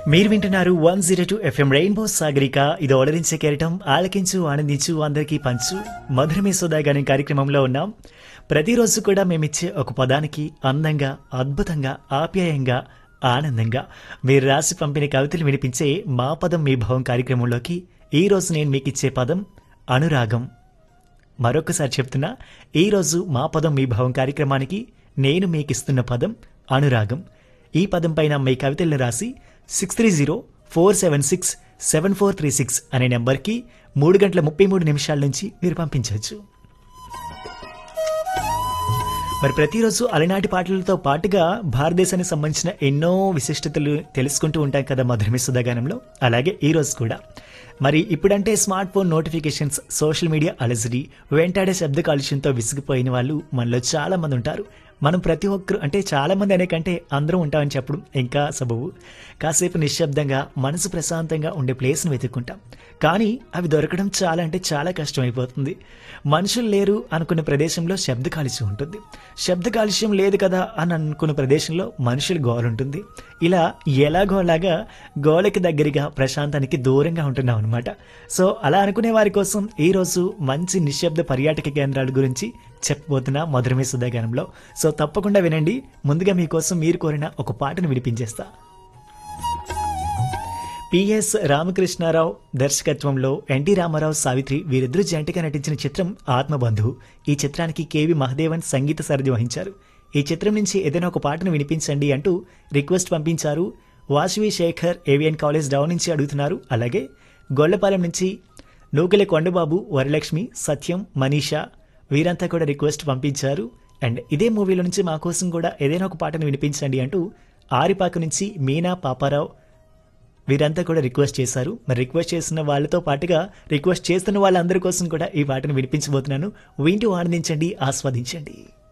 మీరు వింటున్నారు one zero two FM Rainbow Sagarika ఇది ఓడరించే కెరటం ఆలకించు ఆనందించు అందరికీ పంచు మధురమే సోదాగాని కార్యక్రమంలో ఉన్నాం ప్రతిరోజు కూడా మేమిచ్చే ఒక పదానికి అందంగా అద్భుతంగా ఆప్యాయంగా ఆనందంగా మీరు రాసి పంపిన కవితలు వినిపించే మా పదం మీ భావం కార్యక్రమంలోకి ఈ రోజు నేను మీకు ఇచ్చే పదం అనురాగం మరొకసారి చెప్తున్నా ఈరోజు మా పదం మీ భావం కార్యక్రమానికి నేను మీకు ఇస్తున్న పదం అనురాగం ఈ పదం పైన మీ కవితలను రాసి six three zero four seven six seven four three six అనే నెంబర్కి మూడు గంటల ముప్పై మూడు నిమిషాల నుంచి మీరు పంపించవచ్చు మరి ప్రతిరోజు అలనాటి పాటలతో పాటుగా భారతదేశానికి సంబంధించిన ఎన్నో విశిష్టతలు తెలుసుకుంటూ ఉంటాం కదా మధురమి సుధాగానంలో అలాగే ఈ రోజు కూడా మరి ఇప్పుడంటే smart phone notifications social media అలజడి వెంటాడే శబ్ద కాలుష్యంతో విసిగిపోయిన వాళ్ళు మనలో చాలా మంది ఉంటారు మనం ప్రతి ఒక్కరు అంటే చాలా మంది అనే కంటే అందరం ఉంటామని చెప్పడం ఇంకా సబబు కాసేపు నిశ్శబ్దంగా మనసు ప్రశాంతంగా ఉండే ప్లేస్ను వెతుక్కుంటాం కానీ అవి దొరకడం చాలా అంటే చాలా కష్టమైపోతుంది మనుషులు లేరు అనుకున్న ప్రదేశంలో శబ్ద కాలుష్యం ఉంటుంది శబ్ద కాలుష్యం లేదు కదా అని అనుకున్న ప్రదేశంలో మనుషుల గోల ఉంటుంది ఇలా ఎలాగో అలాగా గోలకి దగ్గరగా ప్రశాంతానికి దూరంగా ఉంటున్నాం అనమాట సో అలా అనుకునే వారి కోసం ఈరోజు మంచి నిశ్శబ్ద పర్యాటక కేంద్రాల గురించి చెప్పబోతున్నా మధురమే సుధాగానంలో సో తప్పకుండా వినండి ముందుగా మీకోసం మీరు కోరిన ఒక పాటను వినిపించేస్తా పిఎస్ రామకృష్ణారావు దర్శకత్వంలో ఎన్టీ రామారావు సావిత్రి వీరిద్దరూ జంటగా నటించిన చిత్రం ఆత్మబంధు ఈ చిత్రానికి కేవి మహదేవన్ సంగీత సారథి వహించారు ఈ చిత్రం నుంచి ఏదైనా ఒక పాటను వినిపించండి అంటూ రిక్వెస్ట్ పంపించారు వాసవి శేఖర్ ఏవిఎన్ కాలేజ్ డౌన్ నుంచి అడుగుతున్నారు అలాగే గొల్లపాలెం నుంచి నూకెల కొండబాబు వరలక్ష్మి సత్యం మనీషా వీరంతా కూడా రిక్వెస్ట్ పంపించారు అండ్ ఇదే మూవీలో నుంచి మా కోసం కూడా ఏదైనా ఒక పాటను వినిపించండి అంటూ ఆరిపాక నుంచి మీనా పాపారావు వీరంతా కూడా రిక్వెస్ట్ చేశారు మరి రిక్వెస్ట్ చేస్తున్న వాళ్ళతో పాటుగా రిక్వెస్ట్ చేస్తున్న వాళ్ళందరి కోసం కూడా ఈ పాటను వినిపించబోతున్నాను వింటూ ఆనందించండి ఆస్వాదించండి